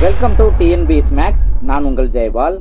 welcome to TNPS maths நான் உங்கள் ஜெயபால்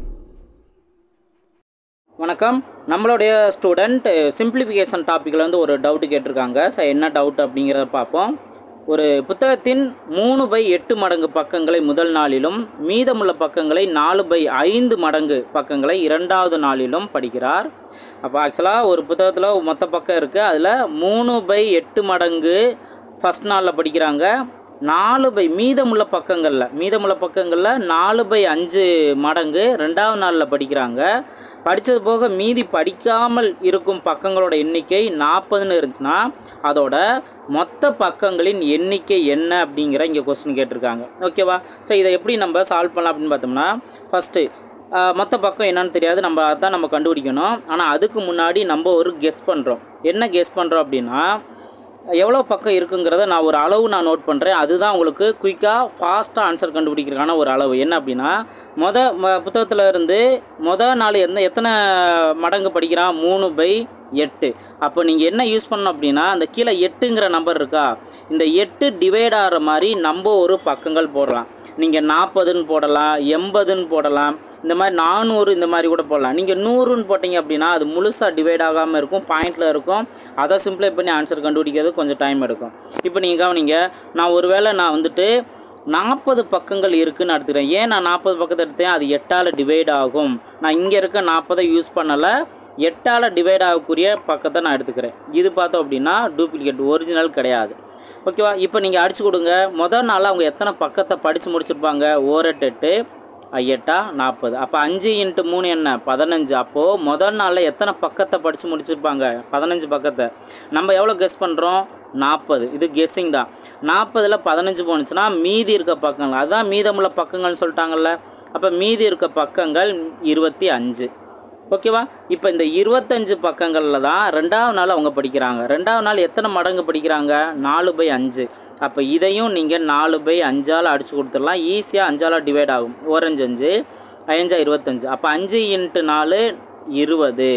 வணக்கம் நம்மளுடைய ஸ்டூடெண்ட் சிம்பிளிஃபிகேஷன் டாப்பிக்கில் வந்து ஒரு டவுட் கேட்டிருக்காங்க ஸோ என்ன டவுட் அப்படிங்கிறத பார்ப்போம் ஒரு புத்தகத்தின் மூணு பை எட்டு மடங்கு பக்கங்களை முதல் நாளிலும் மீதமுள்ள பக்கங்களை நாலு பை ஐந்து மடங்கு பக்கங்களை இரண்டாவது நாளிலும் படிக்கிறார் அப்போ ஆக்சுவலாக ஒரு புத்தகத்தில் மொத்த பக்கம் இருக்குது அதில் மூணு பை எட்டு மடங்கு ஃபஸ்ட் நாளில் படிக்கிறாங்க நாலு பை மீதமுள்ள பக்கங்களில் மீதமுள்ள பக்கங்களில் நாலு பை அஞ்சு மடங்கு ரெண்டாவது நாளில் படிக்கிறாங்க படித்தது போக மீதி படிக்காமல் இருக்கும் பக்கங்களோட எண்ணிக்கை நாற்பதுன்னு இருந்துச்சுன்னா அதோட மொத்த பக்கங்களின் எண்ணிக்கை என்ன அப்படிங்கிற இங்கே கொஸ்டின் கேட்டிருக்காங்க ஓகேவா ஸோ இதை எப்படி நம்ம சால்வ் பண்ணலாம் அப்படின்னு பார்த்தோம்னா ஃபஸ்ட்டு மொத்த பக்கம் என்னன்னு தெரியாது நம்ம அதான் நம்ம கண்டுபிடிக்கணும் ஆனால் அதுக்கு முன்னாடி நம்ம ஒரு கெஸ் பண்ணுறோம் என்ன கெஸ் பண்ணுறோம் அப்படின்னா எவ்வளோ பக்கம் இருக்குங்கிறத நான் ஒரு அளவு நான் நோட் பண்ணுறேன் அதுதான் உங்களுக்கு குயிக்காக ஃபாஸ்ட்டாக ஆன்சர் கண்டுபிடிக்கிறதுக்கான ஒரு அளவு என்ன அப்படின்னா மொத ம புத்தகத்தில் இருந்து மொதல் நாள் எந்த எத்தனை மடங்கு படிக்கிறான் மூணு பை எட்டு அப்போ நீங்கள் என்ன யூஸ் பண்ணணும் அப்படின்னா அந்த கீழே எட்டுங்கிற நம்பர் இருக்கா இந்த எட்டு டிவைட் ஆகிற மாதிரி நம்ம ஒரு பக்கங்கள் போடலாம் நீங்கள் நாற்பதுன்னு போடலாம் எண்பதுன்னு போடலாம் இந்த மாதிரி நானூறு இந்த மாதிரி கூட போடலாம் நீங்கள் நூறுன்னு போட்டிங்க அப்படின்னா அது முழுசாக டிவைட் ஆகாமல் இருக்கும் பாயிண்டில் இருக்கும் அதை சிம்ப்ளை பண்ணி ஆன்சர் கண்டுபிடிக்கிறது கொஞ்சம் டைம் எடுக்கும் இப்போ நீங்கள் கவனிங்க நான் ஒருவேளை நான் வந்துட்டு நாற்பது பக்கங்கள் இருக்குன்னு எடுத்துக்கிறேன் ஏன் நான் நாற்பது பக்கத்தை எடுத்தேன் அது எட்டால் டிவைட் ஆகும் நான் இங்கே இருக்க நாற்பதை யூஸ் பண்ணலை எட்டால் டிவைட் ஆகக்கூடிய பக்கத்தை நான் எடுத்துக்கிறேன் இது பார்த்தோம் அப்படின்னா டூப்ளிகேட் ஒரிஜினல் கிடையாது ஓகேவா இப்போ நீங்கள் அடிச்சு கொடுங்க முதல் நாள் அவங்க எத்தனை பக்கத்தை படித்து முடிச்சிருப்பாங்க ஓரெட்டு எட்டு எட்டா நாற்பது அப்போ அஞ்சு இன்ட்டு மூணு என்ன பதினஞ்சு அப்போது முதல் நாளில் எத்தனை பக்கத்தை படித்து முடிச்சிருப்பாங்க பதினஞ்சு பக்கத்தை நம்ம எவ்வளோ கெஸ் பண்ணுறோம் நாற்பது இது கெஸ்ஸிங் தான் நாற்பதில் பதினஞ்சு போணுச்சுன்னா மீதி இருக்க பக்கங்கள் அதுதான் மீதமுள்ள பக்கங்கள்னு சொல்லிட்டாங்கல்ல அப்போ மீதி இருக்க பக்கங்கள் இருபத்தி அஞ்சு ஓகேவா இப்போ இந்த இருபத்தஞ்சு பக்கங்களில் தான் ரெண்டாவது நாள் அவங்க படிக்கிறாங்க ரெண்டாவது நாள் எத்தனை மடங்கு படிக்கிறாங்க நாலு பை அஞ்சு அப்போ இதையும் நீங்கள் நாலு பை அஞ்சால் அடித்து கொடுத்துடலாம் ஈஸியாக அஞ்சால் டிவைட் ஆகும் ஓரஞ்சு அஞ்சு அஞ்சா இருபத்தஞ்சு அப்போ அஞ்சு இன்ட்டு நாலு இருபது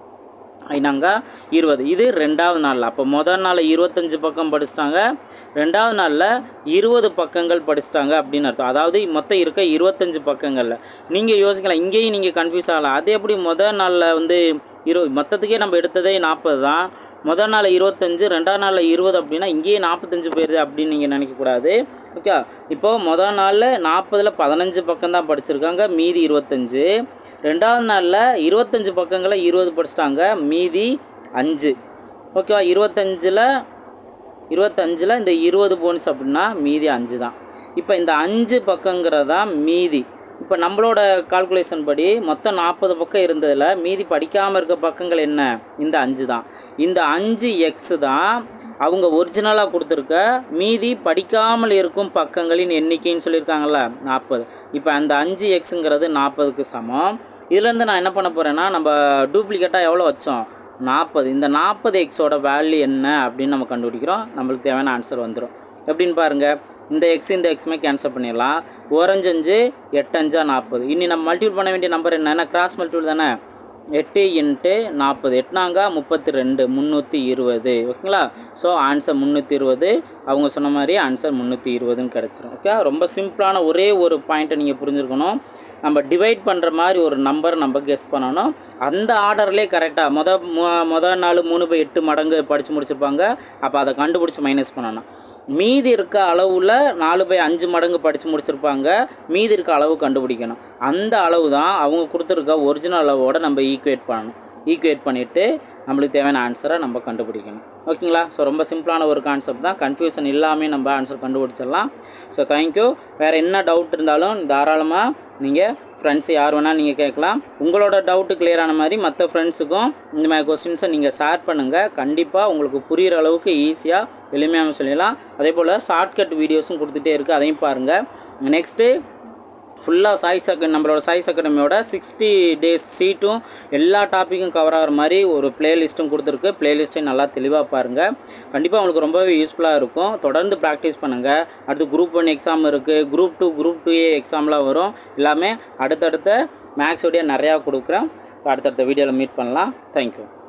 ஐநாங்க இருபது இது ரெண்டாவது நாளில் அப்போ முதல் நாள் இருபத்தஞ்சு பக்கம் படிச்சிட்டாங்க ரெண்டாவது நாளில் இருபது பக்கங்கள் படிச்சிட்டாங்க அப்படின்னு அர்த்தம் அதாவது மொத்தம் இருக்க இருபத்தஞ்சு பக்கங்களில் நீங்கள் யோசிக்கலாம் இங்கேயும் நீங்கள் கன்ஃபியூஸ் ஆகலாம் அது எப்படி முதல் நாளில் வந்து இரு மொத்தத்துக்கே நம்ம எடுத்ததே நாற்பது தான் முதல் நாள் இருபத்தஞ்சு ரெண்டாவது நாளில் இருபது அப்படின்னா இங்கேயே நாற்பத்தஞ்சு போயிடுது அப்படின்னு நீங்கள் நினைக்கக்கூடாது ஓகே இப்போது முதல் நாளில் நாற்பதில் பதினஞ்சு பக்கம் தான் படிச்சிருக்காங்க மீதி இருபத்தஞ்சு ரெண்டாவது நாளில் இருபத்தஞ்சு பக்கங்களை இருபது படிச்சிட்டாங்க மீதி அஞ்சு ஓகேவா இருபத்தஞ்சில் இருபத்தஞ்சில் இந்த இருபது போனுச்சு அப்படின்னா மீதி அஞ்சு தான் இப்போ இந்த அஞ்சு பக்கங்கிறதா மீதி இப்போ நம்மளோட கால்குலேஷன் படி மொத்தம் நாற்பது பக்கம் இருந்ததில் மீதி படிக்காமல் இருக்க பக்கங்கள் என்ன இந்த அஞ்சு தான் இந்த அஞ்சு எக்ஸு தான் அவங்க ஒரிஜினலாக கொடுத்துருக்க மீதி படிக்காமல் இருக்கும் பக்கங்களின் எண்ணிக்கைன்னு சொல்லியிருக்காங்கல்ல நாற்பது இப்போ அந்த அஞ்சு எக்ஸுங்கிறது நாற்பதுக்கு சமம் இதுலேருந்து நான் என்ன பண்ண போகிறேன்னா நம்ம டூப்ளிகேட்டாக எவ்வளோ வச்சோம் நாற்பது இந்த நாற்பது எக்ஸோட வேல்யூ என்ன அப்படின்னு நம்ம கண்டுபிடிக்கிறோம் நம்மளுக்கு தேவையான ஆன்சர் வந்துடும் எப்படின்னு பாருங்கள் இந்த எக்ஸ் இந்த எக்ஸுமே கேன்சல் பண்ணிடலாம் ஓரஞ்சஞ்சு எட்டஞ்சா நாற்பது இனி நம்ம மல்டிபிள் பண்ண வேண்டிய நம்பர் என்னென்னா கிராஸ் மல்டிபிள் தானே எட்டு இன்ட்டு நாற்பது எட்டுனாங்க முப்பத்தி ரெண்டு முந்நூற்றி இருபது ஓகேங்களா ஸோ ஆன்சர் முந்நூற்றி இருபது அவங்க சொன்ன மாதிரி ஆன்சர் முந்நூற்றி இருபதுன்னு கிடச்சிரும் ஓகே ரொம்ப சிம்பிளான ஒரே ஒரு பாயிண்ட்டை நீங்கள் புரிஞ்சுருக்கணும் நம்ம டிவைட் பண்ணுற மாதிரி ஒரு நம்பர் நம்ம கெஸ் பண்ணணும் அந்த ஆர்டர்லேயே கரெக்டாக மொத மொ- மொதல் நாள் மூணு பை எட்டு மடங்கு படித்து முடிச்சிருப்பாங்க அப்போ அதை கண்டுபிடிச்சி மைனஸ் பண்ணணும் மீதி இருக்க அளவில் நாலு பை அஞ்சு மடங்கு படித்து முடிச்சிருப்பாங்க மீதி இருக்க அளவு கண்டுபிடிக்கணும் அந்த அளவு தான் அவங்க கொடுத்துருக்க ஒரிஜினல் அளவோட நம்ம ஈக்குவேட் பண்ணணும் ஈக்குவேட் பண்ணிவிட்டு நம்மளுக்கு தேவையான ஆன்சரை நம்ம கண்டுபிடிக்கணும் ஓகேங்களா ஸோ ரொம்ப சிம்பிளான ஒரு கான்செப்ட் தான் கன்ஃபியூஷன் இல்லாமல் நம்ம ஆன்சர் கண்டுபிடிச்சிடலாம் ஸோ தேங்க்யூ வேறு என்ன டவுட் இருந்தாலும் தாராளமாக நீங்கள் ஃப்ரெண்ட்ஸ் யார் வேணால் நீங்கள் கேட்கலாம் உங்களோட டவுட்டு கிளியர் ஆன மாதிரி மற்ற ஃப்ரெண்ட்ஸுக்கும் இந்த மாதிரி கொஸ்டின்ஸை நீங்கள் ஷேர் பண்ணுங்கள் கண்டிப்பாக உங்களுக்கு புரிகிற அளவுக்கு ஈஸியாக எளிமையாக சொல்லிடலாம் அதே போல் ஷார்ட்கட் வீடியோஸும் கொடுத்துட்டே இருக்குது அதையும் பாருங்கள் நெக்ஸ்ட்டு ஃபுல்லாக சாய்ஸ் அக்கா நம்மளோட சாய்ஸ் அகாடமியோட சிக்ஸ்டி டேஸ் சீட்டும் எல்லா டாப்பிக்கும் கவர் ஆகிற மாதிரி ஒரு பிளேலிஸ்ட்டும் கொடுத்துருக்கு பிளேலிஸ்ட்டையும் நல்லா தெளிவாக பாருங்கள் கண்டிப்பாக உங்களுக்கு ரொம்பவே யூஸ்ஃபுல்லாக இருக்கும் தொடர்ந்து ப்ராக்டிஸ் பண்ணுங்கள் அடுத்து குரூப் ஒன் எக்ஸாம் இருக்குது group two group two A எக்ஸாம்லாம் வரும் எல்லாமே அடுத்தடுத்த மேக்ஸோடைய நிறையா கொடுக்குறேன் ஸோ அடுத்தடுத்த வீடியோவில் மீட் பண்ணலாம் தேங்க்யூ